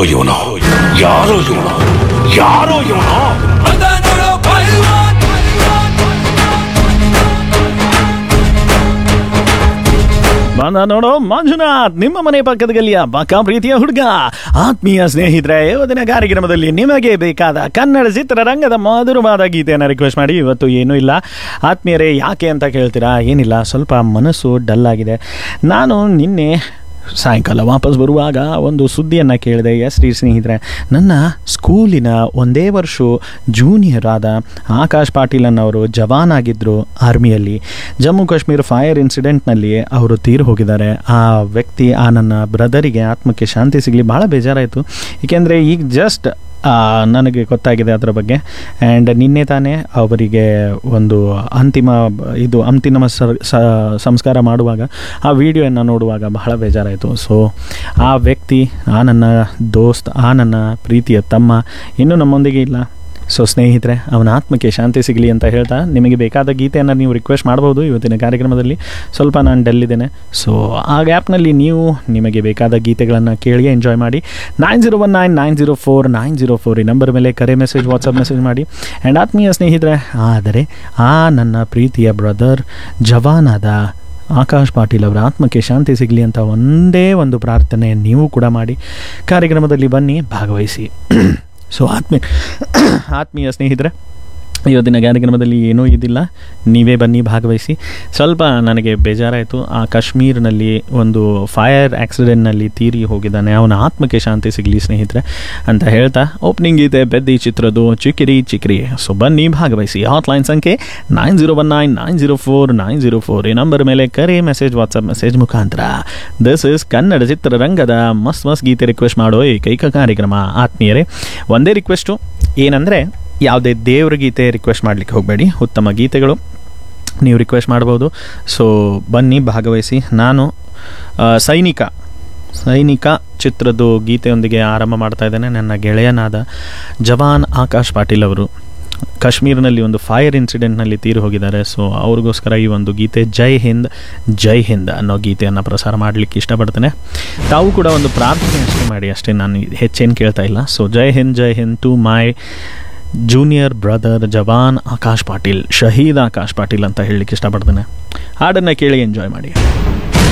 ಇವನು ಯಾರೋ ಇವನು ಯಾರೋ ಇವನು ಬಂದ ನೋಡೋ ಮಂಜುನಾಥ್ ನಿಮ್ಮ ಮನೆ ಪಕ್ಕದ ಗಲ್ಲಿಯ ಬಕ್ಕ ಪ್ರೀತಿಯ ಹುಡುಗ ಆತ್ಮೀಯ ಸ್ನೇಹಿತರೆ ಇವತ್ತಿನ ಕಾರ್ಯಕ್ರಮದಲ್ಲಿ ನಿಮಗೆ ಬೇಕಾದ ಕನ್ನಡ ಚಿತ್ರರಂಗದ ಮಧುರವಾದ ಗೀತೆಯನ್ನು ರಿಕ್ವೆಸ್ಟ್ ಮಾಡಿ ಇವತ್ತು ಏನೂ ಇಲ್ಲ ಆತ್ಮೀಯರೇ ಯಾಕೆ ಅಂತ ಕೇಳ್ತೀರಾ ಏನಿಲ್ಲ ಸ್ವಲ್ಪ ಮನಸ್ಸು ಡಲ್ ಆಗಿದೆ ನಾನು ನಿನ್ನೆ ಸಾಯಂಕಾಲ ವಾಪಸ್ ಬರುವಾಗ ಒಂದು ಸುದ್ದಿಯನ್ನು ಕೇಳಿದೆ ಎಸ್ ರೀ ಸ್ನೇಹಿತರೆ ನನ್ನ ಸ್ಕೂಲಿನ ಒಂದೇ ವರ್ಷ ಜೂನಿಯರ್ ಆದ ಆಕಾಶ್ ಪಾಟೀಲ್ ಅನ್ನೋರು ಜವಾನ್ ಆಗಿದ್ದರು ಆರ್ಮಿಯಲ್ಲಿ ಜಮ್ಮು ಕಾಶ್ಮೀರ ಫೈರ್ ಇನ್ಸಿಡೆಂಟ್ನಲ್ಲಿ ಅವರು ತೀರು ಹೋಗಿದ್ದಾರೆ ಆ ವ್ಯಕ್ತಿ ಆ ನನ್ನ ಬ್ರದರಿಗೆ ಆತ್ಮಕ್ಕೆ ಶಾಂತಿ ಸಿಗಲಿ ಭಾಳ ಬೇಜಾರಾಯಿತು ಏಕೆಂದರೆ ಈಗ ಜಸ್ಟ್ ನನಗೆ ಗೊತ್ತಾಗಿದೆ ಅದರ ಬಗ್ಗೆ ಆ್ಯಂಡ್ ನಿನ್ನೆ ತಾನೇ ಅವರಿಗೆ ಒಂದು ಅಂತಿಮ ಬ- ಇದು ಅಂತಿಮ ಸರ್ ಸ- ಸಂಸ್ಕಾರ ಮಾಡುವಾಗ ಆ ವಿಡಿಯೋಯನ್ನು ನೋಡುವಾಗ ಬಹಳ ಬೇಜಾರಾಯಿತು ಸೊ ಆ ವ್ಯಕ್ತಿ ಆ ನನ್ನ ದೋಸ್ತ್ ಆ ನನ್ನ ಪ್ರೀತಿಯ ತಮ್ಮ ಇನ್ನೂ ನಮ್ಮೊಂದಿಗೆ ಇಲ್ಲ ಸೊ ಸ್ನೇಹಿತರೆ ಅವನ ಆತ್ಮಕ್ಕೆ ಶಾಂತಿ ಸಿಗಲಿ ಅಂತ ಹೇಳ್ತಾ ನಿಮಗೆ ಬೇಕಾದ ಗೀತೆಯನ್ನು ನೀವು ರಿಕ್ವೆಸ್ಟ್ ಮಾಡ್ಬೋದು ಇವತ್ತಿನ ಕಾರ್ಯಕ್ರಮದಲ್ಲಿ ಸ್ವಲ್ಪ ನಾನು ಡೆಲ್ ಇದ್ದೇನೆ ಸೊ ಆ ಗ್ಯಾಪ್ನಲ್ಲಿ ನೀವು ನಿಮಗೆ ಬೇಕಾದ ಗೀತೆಗಳನ್ನು ಕೇಳಿ ಎಂಜಾಯ್ ಮಾಡಿ nine zero one nine nine zero four nine zero four ಈ ನಂಬರ್ ಮೇಲೆ ಕರೆ ಮೆಸೇಜ್ ವಾಟ್ಸಪ್ ಮೆಸೇಜ್ ಮಾಡಿ ಆ್ಯಂಡ್ ಆತ್ಮೀಯ ಸ್ನೇಹಿತರೆ ಆದರೆ ಆ ನನ್ನ ಪ್ರೀತಿಯ ಬ್ರದರ್ ಜವಾನಾದ ಆಕಾಶ್ ಪಾಟೀಲ್ ಅವರ ಆತ್ಮಕ್ಕೆ ಶಾಂತಿ ಸಿಗಲಿ ಅಂತ ಒಂದೇ ಒಂದು ಪ್ರಾರ್ಥನೆ ನೀವು ಕೂಡ ಮಾಡಿ ಕಾರ್ಯಕ್ರಮದಲ್ಲಿ ಬನ್ನಿ ಭಾಗವಹಿಸಿ ಸೊ ಆತ್ಮೀಯ ಆತ್ಮೀಯ ಸ್ನೇಹಿತರೆ ಇವತ್ತಿನ ಕಾರ್ಯಕ್ರಮದಲ್ಲಿ ಏನೂ ಇದಿಲ್ಲ ನೀವೇ ಬನ್ನಿ ಭಾಗವಹಿಸಿ ಸ್ವಲ್ಪ ನನಗೆ ಬೇಜಾರಾಯಿತು ಆ ಕಾಶ್ಮೀರ್ನಲ್ಲಿ ಒಂದು ಫೈರ್ ಆಕ್ಸಿಡೆಂಟ್ನಲ್ಲಿ ತೀರಿ ಹೋಗಿದ್ದಾನೆ ಅವನ ಆತ್ಮಕ್ಕೆ ಶಾಂತಿ ಸಿಗಲಿ ಸ್ನೇಹಿತರೆ ಅಂತ ಹೇಳ್ತಾ ಓಪನಿಂಗ್ ಗೀತೆ ಬೆದ್ದಿ ಚಿತ್ರದ್ದು ಚಿಕ್ಕಿರಿ ಚಿಕ್ಕಿರಿ ಸೊ ಬನ್ನಿ ಭಾಗವಹಿಸಿ ಹಾಟ್ಲೈನ್ ಸಂಖ್ಯೆ nine zero one nine nine zero four nine zero four ಈ ನಂಬರ್ ಮೇಲೆ ಕರೆ ಮೆಸೇಜ್ ವಾಟ್ಸಪ್ ಮೆಸೇಜ್ ಮುಖಾಂತರ ದಿಸ್ ಇಸ್ ಕನ್ನಡ ಚಿತ್ರರಂಗದ ಮಸ್ತ್ ಮಸ್ತ್ ಗೀತೆ ರಿಕ್ವೆಸ್ಟ್ ಮಾಡೋ ಏಕೈಕ ಕಾರ್ಯಕ್ರಮ ಆತ್ಮೀಯರೇ ಒಂದೇ ರಿಕ್ವೆಸ್ಟು ಏನಂದರೆ ಯಾವುದೇ ದೇವ್ರ ಗೀತೆ ರಿಕ್ವೆಸ್ಟ್ ಮಾಡಲಿಕ್ಕೆ ಹೋಗಬೇಡಿ ಉತ್ತಮ ಗೀತೆಗಳು ನೀವು ರಿಕ್ವೆಸ್ಟ್ ಮಾಡ್ಬೋದು ಸೊ ಬನ್ನಿ ಭಾಗವಹಿಸಿ ನಾನು ಆ, ಸೈನಿಕ ಸೈನಿಕ ಚಿತ್ರದ್ದು ಗೀತೆಯೊಂದಿಗೆ ಆರಂಭ ಮಾಡ್ತಾ ಇದ್ದೇನೆ ನನ್ನ ಗೆಳೆಯನಾದ ಜವಾನ್ ಆಕಾಶ್ ಪಾಟೀಲ್ ಅವರು ಕಾಶ್ಮೀರ್ನಲ್ಲಿ ಒಂದು ಫೈರ್ ಇನ್ಸಿಡೆಂಟ್ನಲ್ಲಿ ತೀರು ಹೋಗಿದ್ದಾರೆ ಸೊ ಅವ್ರಿಗೋಸ್ಕರ ಈ ಒಂದು ಗೀತೆ ಜೈ ಹಿಂದ್ ಜೈ ಹಿಂದ್ ಅನ್ನೋ ಗೀತೆಯನ್ನು ಪ್ರಸಾರ ಮಾಡಲಿಕ್ಕೆ ಇಷ್ಟಪಡ್ತೇನೆ ತಾವು ಕೂಡ ಒಂದು ಪ್ರಾರ್ಥನೆ ಅಷ್ಟೇ ಮಾಡಿ ಅಷ್ಟೇ ನಾನು ಹೆಚ್ಚೇನು ಕೇಳ್ತಾ ಇಲ್ಲ so Jai Hind Jai Hind to my junior brother jawan Akash Patil Shaheed Akash Patil ಅಂತ ಹೇಳಲಿಕ್ಕೆ ಇಷ್ಟಪಡ್ತೇನೆ ಹಾಡನ್ನು ಕೇಳಿ ಎಂಜಾಯ್ ಮಾಡಿ